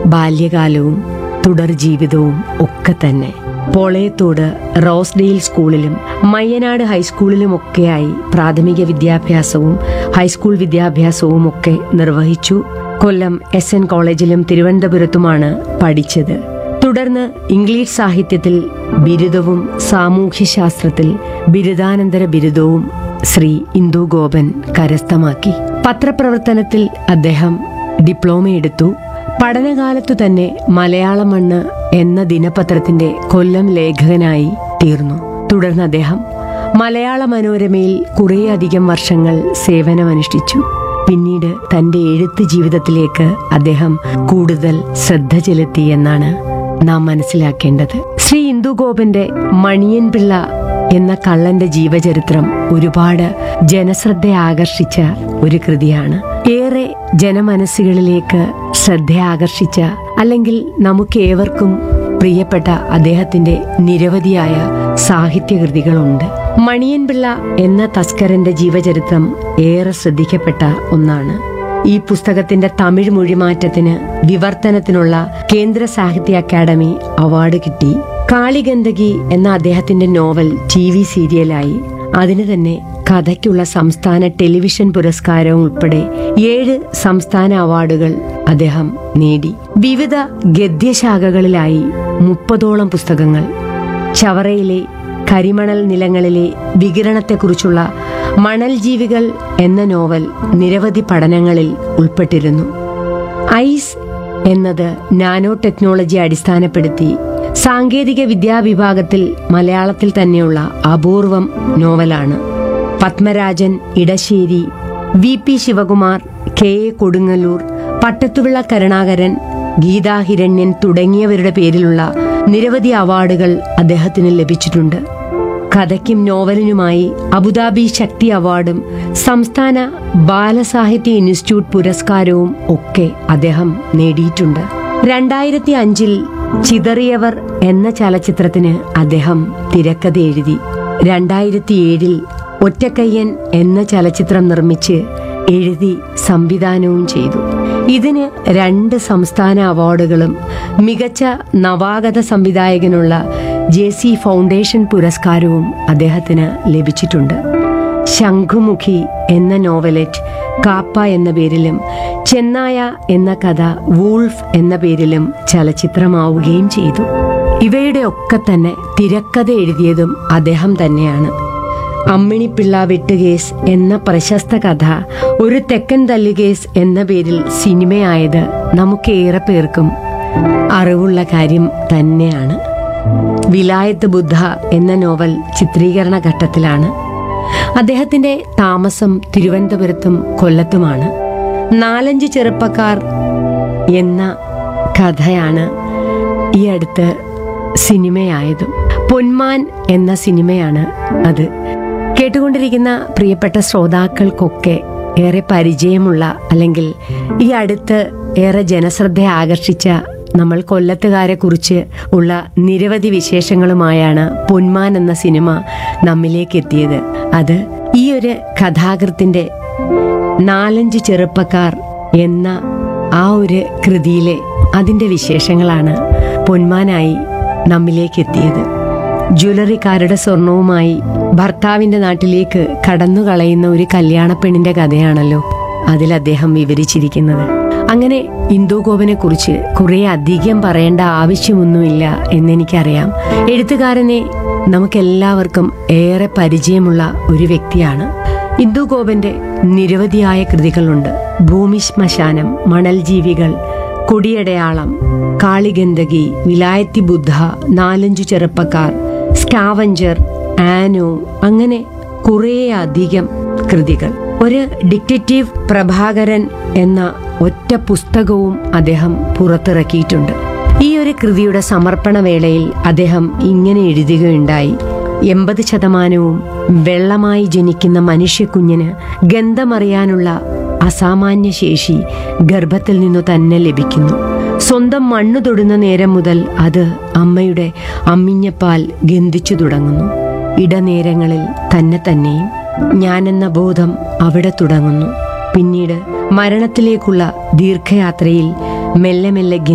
ബാല്യകാലവും തുടർ ജീവിതവും ഒക്കെ തന്നെ പോളയത്തോട് റോസ്ഡെയിൽ സ്കൂളിലും മയ്യനാട് ഹൈസ്കൂളിലുമൊക്കെയായി പ്രാഥമിക വിദ്യാഭ്യാസവും ഹൈസ്കൂൾ വിദ്യാഭ്യാസവും ഒക്കെ നിർവഹിച്ചു കൊല്ലം എസ് എൻ കോളേജിലും തിരുവനന്തപുരത്തുമാണ് പഠിച്ചത് തുടർന്ന് ഇംഗ്ലീഷ് സാഹിത്യത്തിൽ ബിരുദവും സാമൂഹ്യശാസ്ത്രത്തിൽ ബിരുദാനന്തര ബിരുദവും ശ്രീ ഇന്ദു ഗോപൻ കരസ്ഥമാക്കി പത്രപ്രവർത്തനത്തിൽ അദ്ദേഹം ഡിപ്ലോമ എടുത്തു പഠനകാലത്തു തന്നെ മലയാള മണ്ണ് എന്ന ദിനപത്രത്തിന്റെ കൊല്ലം ലേഖകനായി തീർന്നു തുടർന്ന് അദ്ദേഹം മലയാള മനോരമയിൽ കുറേയധികം വർഷങ്ങൾ സേവനമനുഷ്ഠിച്ചു പിന്നീട് തന്റെ എഴുത്ത് ജീവിതത്തിലേക്ക് അദ്ദേഹം കൂടുതൽ ശ്രദ്ധ ചെലുത്തി എന്നാണ് നാം മനസ്സിലാക്കേണ്ടത് ശ്രീ ഇന്ദുഗോപന്റെ മണിയൻ പിള്ള എന്ന കള്ളന്റെ ജീവചരിത്രം ഒരുപാട് ജനശ്രദ്ധ ആകർഷിച്ച ഒരു കൃതിയാണ് ഏറെ ജനമനസ്സുകളിലേക്ക് ശ്രദ്ധ ആകർഷിച്ച അല്ലെങ്കിൽ നമുക്കേവർക്കും പ്രിയപ്പെട്ട അദ്ദേഹത്തിന്റെ നിരവധിയായ സാഹിത്യകൃതികളുണ്ട് മണിയൻപിള്ള എന്ന തസ്കരന്റെ ജീവചരിത്രം ഏറെ ശ്രദ്ധിക്കപ്പെട്ട ഒന്നാണ് ഈ പുസ്തകത്തിന്റെ തമിഴ് മൊഴിമാറ്റത്തിന് വിവർത്തനത്തിനുള്ള കേന്ദ്ര സാഹിത്യ അക്കാദമി അവാർഡ് കിട്ടി കാളിഗന്ധകി എന്ന അദ്ദേഹത്തിന്റെ നോവൽ ടി വി സീരിയലായി അതിന് തന്നെ കഥയ്ക്കുള്ള സംസ്ഥാന ടെലിവിഷൻ പുരസ്കാരവും ഉൾപ്പെടെ ഏഴ് സംസ്ഥാന അവാർഡുകൾ അദ്ദേഹം നേടി വിവിധ ഗദ്യശാഖകളിലായി മുപ്പതോളം പുസ്തകങ്ങൾ ചവറയിലെ കരിമണൽ നിലങ്ങളിലെ വികിരണത്തെക്കുറിച്ചുള്ള മണൽ ജീവികൾ എന്ന നോവൽ നിരവധി പഠനങ്ങളിൽ ഉൾപ്പെട്ടിരുന്നു ഐസ് എന്നത് നാനോ ടെക്നോളജി അടിസ്ഥാനപ്പെടുത്തി സാങ്കേതിക വിദ്യാവിഭാഗത്തിൽ മലയാളത്തിൽ തന്നെയുള്ള അപൂർവം നോവലാണ് Padmarajan Edasseri V P Sivakumar K A Kodungallur Pattathuvila Karunakaran Geetha Hiranyan തുടങ്ങിയവരുടെ പേരിലുള്ള നിരവധി അവാർഡുകൾ അദ്ദേഹത്തിന് ലഭിച്ചിട്ടുണ്ട് കഥയ്ക്കും നോവലിനുമായി അബുദാബി ശക്തി അവാർഡും സംസ്ഥാന ബാലസാഹിത്യ ഇൻസ്റ്റിറ്റ്യൂട്ട് പുരസ്കാരവും ഒക്കെ അദ്ദേഹം നേടിയിട്ടുണ്ട് രണ്ടായിരത്തി അഞ്ചിൽ ചിതറിയവർ എന്ന ചലച്ചിത്രത്തിന് അദ്ദേഹം തിരക്കഥ എഴുതി രണ്ടായിരത്തി ഏഴിൽ ഒറ്റക്കയ്യൻ എന്ന ചലച്ചിത്രം നിർമ്മിച്ച് എഴുതി സംവിധാനവും ചെയ്തു ഇതിന് രണ്ട് സംസ്ഥാന അവാർഡുകളും മികച്ച നവാഗത സംവിധായകനുള്ള ജെ സി ഫൗണ്ടേഷൻ പുരസ്കാരവും അദ്ദേഹത്തിന് ലഭിച്ചിട്ടുണ്ട് ശംഖുമുഖി എന്ന നോവലറ്റ് കാപ്പ എന്ന പേരിലും ചെന്നായ എന്ന കഥ വൂൾഫ് എന്ന പേരിലും ചലച്ചിത്രമാവുകയും ചെയ്തു ഇവയുടെ ഒക്കെ തന്നെ തിരക്കഥ എഴുതിയതും അദ്ദേഹം തന്നെയാണ് അമ്മിണിപ്പിള്ള വെട്ടുകേസ് എന്ന പ്രശസ്ത കഥ ഒരു തെക്കൻ തല്ലുകേസ് എന്ന പേരിൽ സിനിമയായത് നമുക്കേറെ പേർക്കും അറിവുള്ള കാര്യം തന്നെയാണ് വിലായത്ത് ബുദ്ധ എന്ന നോവൽ ചിത്രീകരണ ഘട്ടത്തിലാണ് അദ്ദേഹത്തിന്റെ താമസം തിരുവനന്തപുരത്തും കൊല്ലത്തുമാണ് നാലഞ്ച് ചെറുപ്പക്കാർ എന്ന കഥയാണ് ഈ അടുത്ത് സിനിമയായതും പൊന്മാൻ എന്ന സിനിമയാണ് അത് കേട്ടുകൊണ്ടിരിക്കുന്ന പ്രിയപ്പെട്ട ശ്രോതാക്കൾക്കൊക്കെ ഏറെ പരിചയമുള്ള അല്ലെങ്കിൽ ഈ അടുത്ത് ഏറെ ജനശ്രദ്ധ ആകർഷിച്ച നമ്മൾ കൊല്ലത്തുകാരെ കുറിച്ച് ഉള്ള നിരവധി വിശേഷങ്ങളുമായാണ് പൊന്മാൻ എന്ന സിനിമ നമ്മിലേക്ക് എത്തിയത് അത് ഈ ഒരു കഥാകൃത്തിന്റെ നാലഞ്ച് ചെറുപ്പക്കാർ എന്ന ആ ഒരു കൃതിയിലെ അതിന്റെ വിശേഷങ്ങളാണ് പൊന്മാനായി നമ്മിലേക്ക് എത്തിയത് ജ്വല്ലറിക്കാരുടെ സ്വർണവുമായി ഭർത്താവിന്റെ നാട്ടിലേക്ക് കടന്നു കളയുന്ന ഒരു കല്യാണപ്പെണ്ണിന്റെ കഥയാണല്ലോ അതിൽ അദ്ദേഹം വിവരിച്ചിരിക്കുന്നത് അങ്ങനെ ഇന്ദുഗോപനെ കുറിച്ച് കുറെ അധികം പറയേണ്ട ആവശ്യമൊന്നുമില്ല എന്നെനിക്കറിയാം എഴുത്തുകാരനെ നമുക്കെല്ലാവർക്കും ഏറെ പരിചയമുള്ള ഒരു വ്യക്തിയാണ് ഇന്ദുഗോപന്റെ നിരവധിയായ കൃതികളുണ്ട് ഭൂമി ശ്മശാനം മണൽ ജീവികൾ കൊടിയടയാളം കാളിഗന്ധകി വിലായത്തി ബുദ്ധ നാലഞ്ചു ചെറുപ്പക്കാർ സ്കാവഞ്ചർ ആനോ അങ്ങനെ കുറേയധികം കൃതികൾ ഒരു ഡിക്റ്റേറ്റീവ് പ്രഭാകരൻ എന്ന ഒറ്റ പുസ്തകവും അദ്ദേഹം പുറത്തിറക്കിയിട്ടുണ്ട് ഈ ഒരു കൃതിയുടെ സമർപ്പണ വേളയിൽ അദ്ദേഹം ഇങ്ങനെ എഴുതുകയുണ്ടായി എൺപത് ശതമാനവും വെള്ളമായി ജനിക്കുന്ന മനുഷ്യക്കുഞ്ഞിന് ഗന്ധമറിയാനുള്ള അസാമാന്യ ശേഷി ഗർഭത്തിൽ നിന്നു തന്നെ ലഭിക്കുന്നു സ്വന്തം മണ്ണു തൊടുന്ന നേരം മുതൽ അത് അമ്മയുടെ അമ്മിഞ്ഞപ്പാൽ ഗന്ധിച്ചു തുടങ്ങുന്നു ഇടനേരങ്ങളിൽ തന്നെ തന്നെയും ഞാനെന്ന ബോധം അവിടെ തുടങ്ങുന്നു പിന്നീട് മരണത്തിലേക്കുള്ള ദീർഘയാത്രയിൽ മെല്ലെ മെല്ലെ